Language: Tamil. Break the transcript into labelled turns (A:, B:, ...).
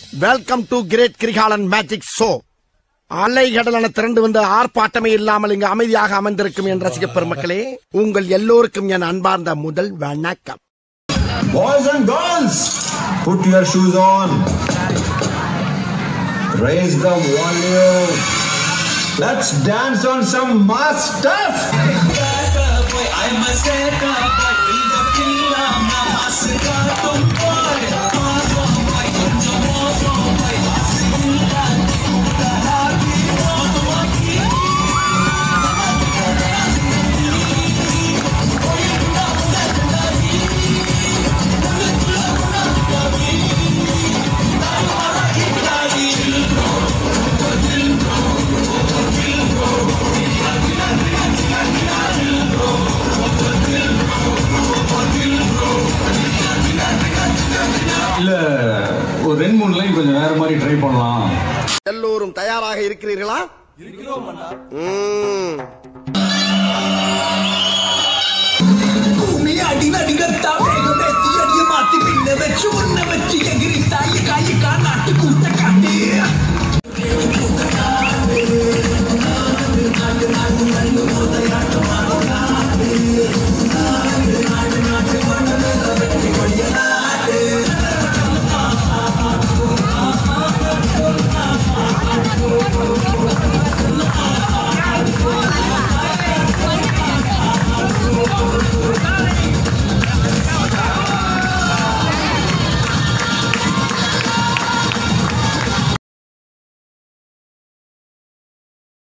A: Welcome to great Kirikalan magic show அலைகடலான திரண்டு வந்து ஆர்ப்பாட்டமே இல்லாமல் இங்கு அமைதியாக அமர்ந்திருக்கும் என் ரசிக பெருமக்களே உங்கள் எல்லோருக்கும் என் அன்பார்ந்த முதல் வணக்கம்
B: Boys and girls, put your shoes on. Raise the volume. Let's dance on some mass stuff.
C: இல்ல ஒரு ரெண்டு மூணு லைன் கொஞ்சம் வேற மாதிரி ட்ரை பண்ணலாம்
A: எல்லோரும் தயாராக இருக்கிறீர்களா ம்.
D: பூமி அடின